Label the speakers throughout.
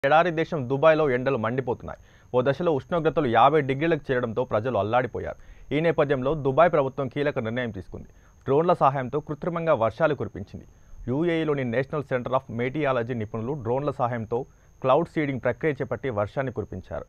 Speaker 1: ఎడారి దేశం దుబాయ్లో ఎండలు మండిపోతున్నాయి ఓ దశలో ఉష్ణోగ్రతలు యాభై డిగ్రీలకు చేరడంతో ప్రజలు అల్లాడిపోయారు ఈ నేపథ్యంలో దుబాయ్ ప్రభుత్వం కీలక నిర్ణయం తీసుకుంది డ్రోన్ల సహాయంతో కృత్రిమంగా వర్షాలు కురిపించింది యూఏఈలోని నేషనల్ సెంటర్ ఆఫ్ మెటీయాలజీ నిపుణులు డ్రోన్ల సహాయంతో క్లౌడ్ సీడింగ్ ప్రక్రియ చేపట్టి వర్షాన్ని కురిపించారు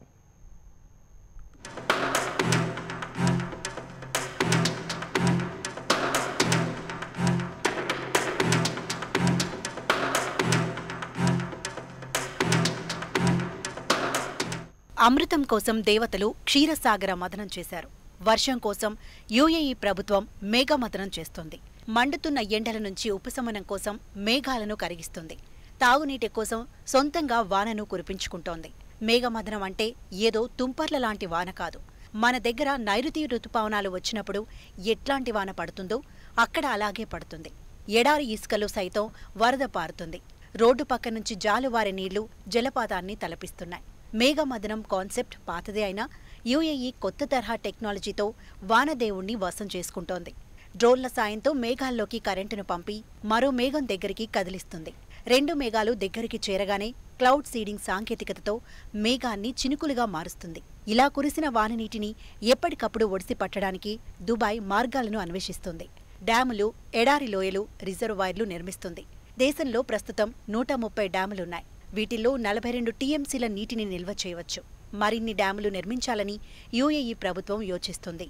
Speaker 2: అమృతం కోసం దేవతలు క్షీరసాగర మదనం చేశారు వర్షం కోసం యూఏఈ ప్రభుత్వం మేఘమదనం చేస్తోంది మండుతున్న ఎండల నుంచి ఉపశమనం కోసం మేఘాలను కరిగిస్తుంది తాగునీటి కోసం సొంతంగా వానను కురిపించుకుంటోంది మేఘమదనం అంటే ఏదో తుంపర్ల లాంటి వాన కాదు మన దగ్గర నైరుతి ఋతుపవనాలు వచ్చినప్పుడు ఎట్లాంటి వాన పడుతుందో అక్కడ అలాగే పడుతుంది ఎడారి ఇసుకలో సైతం వరద పారుతుంది రోడ్డు పక్క నుంచి జాలువారే నీళ్లు జలపాతాన్ని తలపిస్తున్నాయి మేఘమదనం కాన్సెప్ట్ పాతదే అయినా యూఏఈ కొత్త తరహా టెక్నాలజీతో వానదేవుణ్ణి వశం చేసుకుంటోంది డ్రోన్ల సాయంతో మేఘాల్లోకి కరెంటును పంపి మరో మేఘం దగ్గరికి కదిలిస్తుంది రెండు మేఘాలు దగ్గరికి చేరగానే క్లౌడ్ సీడింగ్ సాంకేతికతతో మేఘాన్ని చినుకులుగా మారుస్తుంది ఇలా కురిసిన వాననీటిని ఎప్పటికప్పుడు ఒడిసి పట్టడానికి దుబాయ్ మార్గాలను అన్వేషిస్తుంది డ్యాములు ఎడారి లోయలు రిజర్వాయర్లు నిర్మిస్తుంది దేశంలో ప్రస్తుతం నూట ముప్పై డ్యాములున్నాయి వీటిల్లో నలభై రెండు టీఎంసీల నీటిని నిల్వ చేయవచ్చు మరిన్ని డ్యాములు నిర్మించాలని యూఏఈ ప్రభుత్వం యోచిస్తుంది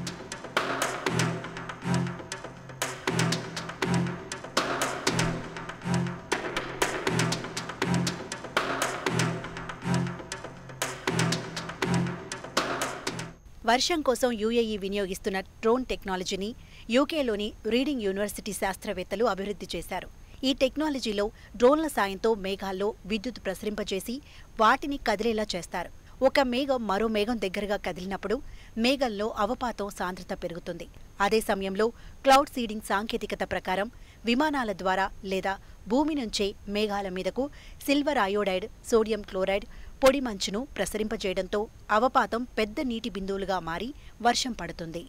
Speaker 2: వర్షం కోసం యూఏఈ వినియోగిస్తున్న డ్రోన్ టెక్నాలజీని యూకేలోని రీడింగ్ యూనివర్సిటీ శాస్త్రవేత్తలు అభివృద్ధి చేశారు ఈ టెక్నాలజీలో డ్రోన్ల సాయంతో మేఘాల్లో విద్యుత్ ప్రసరింపజేసి వాటిని కదిలేలా చేస్తారు ఒక మేఘం మరో మేఘం దగ్గరగా కదిలినప్పుడు మేఘంలో అవపాతం సాంద్రత పెరుగుతుంది అదే సమయంలో క్లౌడ్ సీడింగ్ సాంకేతికత ప్రకారం విమానాల ద్వారా లేదా భూమి నుంచే మేఘాల మీదకు సిల్వర్ అయోడైడ్ సోడియం క్లోరైడ్ పొడి మంచును ప్రసరింపజేయడంతో అవపాతం పెద్ద నీటి బిందువులుగా మారి వర్షం పడుతుంది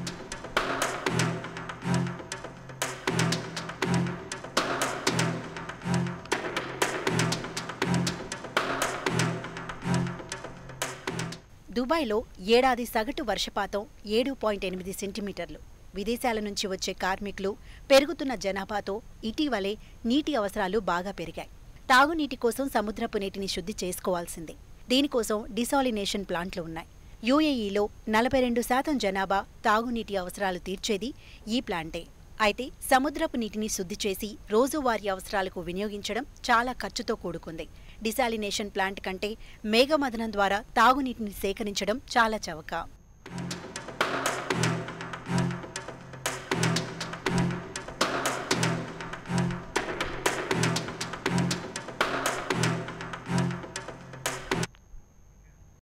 Speaker 2: దుబాయ్లో ఏడాది సగటు వర్షపాతం ఏడు పాయింట్ ఎనిమిది సెంటీమీటర్లు విదేశాల నుంచి వచ్చే కార్మికులు పెరుగుతున్న జనాభాతో ఇటీవలే నీటి అవసరాలు బాగా పెరిగాయి తాగునీటి కోసం సముద్రపు నీటిని శుద్ధి చేసుకోవాల్సిందే దీనికోసం డిసాలినేషన్ ప్లాంట్లు ఉన్నాయి యూఏఈలో నలభై రెండు శాతం జనాభా తాగునీటి అవసరాలు తీర్చేది ఈ ప్లాంటే అయితే సముద్రపు నీటిని శుద్ధి చేసి రోజువారీ అవసరాలకు వినియోగించడం చాలా ఖర్చుతో కూడుకుంది డిసాలినేషన్ ప్లాంట్ కంటే మేఘమదనం ద్వారా తాగునీటిని సేకరించడం చాలా చవక